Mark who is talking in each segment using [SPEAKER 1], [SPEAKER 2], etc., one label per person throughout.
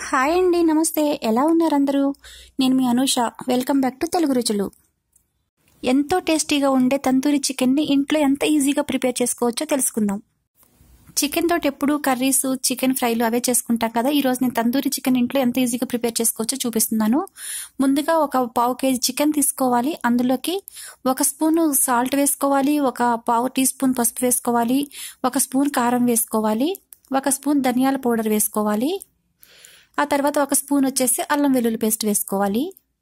[SPEAKER 1] hi అండి నమస్తే ఎలా ఉన్నారు అందరూ నేను మీ Anusha welcome back to Telugu రుచులు ఎంతో టేస్టీగా ఉండే తందూరి చికెన్ని ఇంట్లో ఎంత ఈజీగా ప్రిపేర్ చేసుకోవచ్చో తెలుసుకుందాం చికెన్ తోటి ఎప్పుడు కర్రీస్ చికెన్ ఫ్రైలు అవే చేసుకుంటాం కదా ఈరోజు నేను తందూరి చికెన్ ఇంట్లో ఎంత ఈజీగా ప్రిపేర్ చేసుకోవచ్చో చూపిస్తున్నాను ముందుగా ఒక పావు కేజీ చికెన్ తీసుకోవాలి అందులోకి ఒక స్పూన్ సాల్ట్ వేసుకోవాలి ఒక పావు టీ స్పూన్ పసుపు వేసుకోవాలి ఒక స్పూన్ కారం వేసుకోవాలి ఒక స్పూన్ ధనియాల పౌడర్ వేసుకోవాలి ఆ తర్వాత ఒక స్పూన్ వచ్చేసి అల్లం వెల్లుల్లి పేస్ట్ వేసుకోవాలి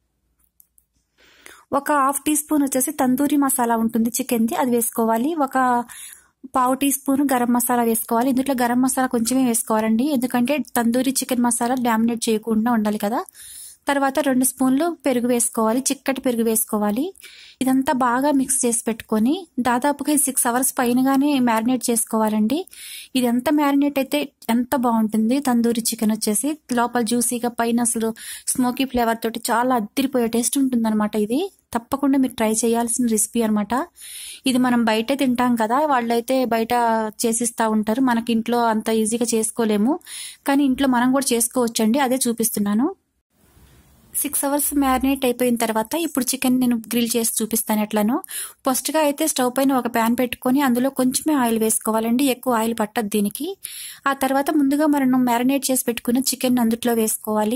[SPEAKER 1] ఒక హాఫ్ టీ స్పూన్ వచ్చేసి తందూరి మసాలా ఉంటుంది చికెన్ది అది వేసుకోవాలి ఒక పావు టీ స్పూన్ గరం మసాలా వేసుకోవాలి ఇందులో గరం మసాలా కొంచెమే వేసుకోవాలండి ఎందుకంటే తందూరి చికెన్ మసాలా డామినేట్ చేయకుండా ఉండాలి కదా తర్వాత రెండు స్పూన్లు పెరుగు వేసుకోవాలి చిక్కటి పెరుగు వేసుకోవాలి ఇదంతా బాగా మిక్స్ చేసి పెట్టుకొని దాదాపుగా సిక్స్ అవర్స్ పైనగానే మ్యారినేట్ చేసుకోవాలండి ఇది ఎంత మ్యారినేట్ అయితే ఎంత బాగుంటుంది తందూరి చికెన్ వచ్చేసి లోపల జ్యూసీగా పైన అసలు స్మోకీ ఫ్లేవర్ తోటి చాలా అద్దరిపోయే టేస్ట్ ఉంటుంది ఇది తప్పకుండా మీరు ట్రై చేయాల్సిన రెసిపీ అనమాట ఇది మనం బయట తింటాం కదా వాళ్ళైతే బయట చేసిస్తూ ఉంటారు మనకి ఇంట్లో అంత ఈజీగా చేసుకోలేము కానీ ఇంట్లో మనం కూడా చేసుకోవచ్చండి అదే చూపిస్తున్నాను సిక్స్ అవర్స్ మ్యారినేట్ అయిపోయిన తర్వాత ఇప్పుడు చికెన్ నేను గ్రిల్ చేసి చూపిస్తాను ఎట్లను ఫస్ట్గా అయితే స్టవ్ పైన ఒక ప్యాన్ పెట్టుకొని అందులో కొంచెమే ఆయిల్ వేసుకోవాలండి ఎక్కువ ఆయిల్ పట్టదు దీనికి ఆ తర్వాత ముందుగా మనం మ్యారినేట్ చేసి పెట్టుకున్న చికెన్ అందుట్లో వేసుకోవాలి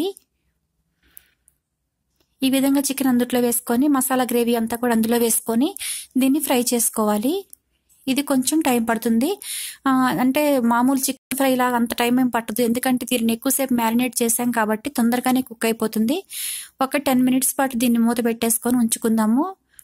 [SPEAKER 1] ఈ విధంగా చికెన్ అందుట్లో వేసుకొని మసాలా గ్రేవీ అంతా కూడా అందులో వేసుకొని దీన్ని ఫ్రై చేసుకోవాలి ఇది కొంచెం టైం పడుతుంది అంటే మామూలు చికెన్ ఫ్రై లాగా అంత టైం ఏం పట్టదు ఎందుకంటే దీన్ని ఎక్కువసేపు మ్యారినేట్ చేసాం కాబట్టి తొందరగానే కుక్ అయిపోతుంది ఒక టెన్ మినిట్స్ పాటు దీన్ని మూత పెట్టేసుకొని ఉంచుకుందాము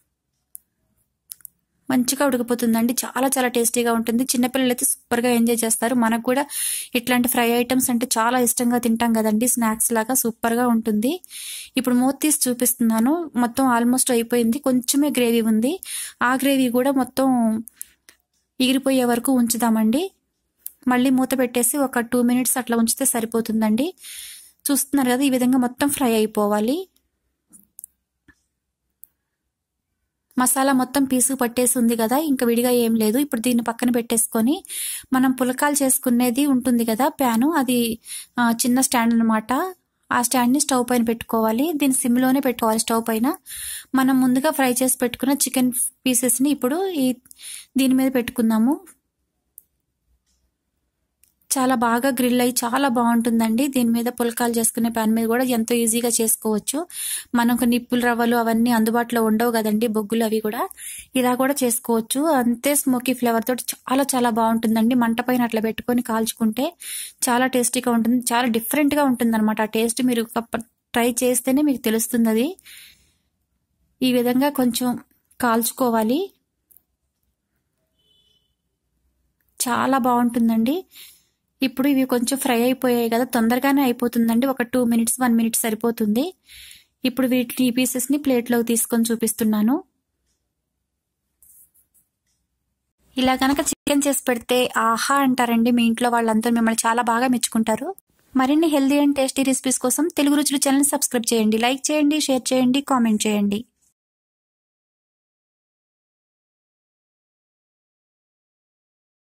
[SPEAKER 1] మంచిగా ఉడికిపోతుందండి చాలా చాలా టేస్టీగా ఉంటుంది చిన్నపిల్లలు అయితే సూపర్గా ఎంజాయ్ చేస్తారు మనకు కూడా ఇట్లాంటి ఫ్రై ఐటమ్స్ అంటే చాలా ఇష్టంగా తింటాం కదండి స్నాక్స్ లాగా సూపర్గా ఉంటుంది ఇప్పుడు మూత తీసి చూపిస్తున్నాను మొత్తం ఆల్మోస్ట్ అయిపోయింది కొంచెమే గ్రేవీ ఉంది ఆ గ్రేవీ కూడా మొత్తం ఎగిరిపోయే వరకు ఉంచుదామండి మళ్ళీ మూత పెట్టేసి ఒక టూ మినిట్స్ అట్లా ఉంచితే సరిపోతుందండి చూస్తున్నారు కదా ఈ విధంగా మొత్తం ఫ్రై అయిపోవాలి మసాలా మొత్తం పీసు పట్టేసి ఉంది కదా ఇంకా విడిగా ఏం లేదు ఇప్పుడు దీన్ని పక్కన పెట్టేసుకొని మనం పులకాలు చేసుకునేది ఉంటుంది కదా ప్యాను అది చిన్న స్టాండ్ అనమాట ఆ స్టాండ్ని స్టవ్ పైన పెట్టుకోవాలి దీన్ని సిమ్లోనే పెట్టుకోవాలి స్టవ్ పైన మనం ముందుగా ఫ్రై చేసి పెట్టుకున్న చికెన్ పీసెస్ని ఇప్పుడు ఈ దీని మీద పెట్టుకుందాము చాలా బాగా గ్రిల్ అయ్యి చాలా బాగుంటుందండి దీని మీద పులకాలు చేసుకునే ప్యాన్ మీద కూడా ఎంతో ఈజీగా చేసుకోవచ్చు మనకు నిప్పుల రవ్వలు అవన్నీ అందుబాటులో ఉండవు కదండి బొగ్గులు అవి కూడా ఇలా కూడా చేసుకోవచ్చు అంతే స్మోకీ ఫ్లేవర్ తోటి చాలా చాలా బాగుంటుందండి మంట పైన అట్లా పెట్టుకొని కాల్చుకుంటే చాలా టేస్టీగా ఉంటుంది చాలా డిఫరెంట్గా ఉంటుంది అనమాట ఆ టేస్ట్ మీరు ట్రై చేస్తేనే మీకు తెలుస్తుంది అది ఈ విధంగా కొంచెం కాల్చుకోవాలి చాలా బాగుంటుందండి ఇప్పుడు ఇవి కొంచెం ఫ్రై అయిపోయాయి కదా తొందరగానే అయిపోతుందండి ఒక టూ మినిట్స్ వన్ మినిట్ సరిపోతుంది ఇప్పుడు వీటిని ఈ పీసెస్ని ప్లేట్లోకి తీసుకొని చూపిస్తున్నాను ఇలా కనుక చికెన్ చేసి పెడితే ఆహా అంటారండి మీ ఇంట్లో వాళ్ళందరూ మిమ్మల్ని చాలా బాగా మెచ్చుకుంటారు మరిన్ని హెల్దీ అండ్ టేస్టీ రెసిపీస్ కోసం తెలుగు రుచులు ఛానల్ సబ్స్క్రైబ్ చేయండి లైక్ చేయండి షేర్ చేయండి కామెంట్ చేయండి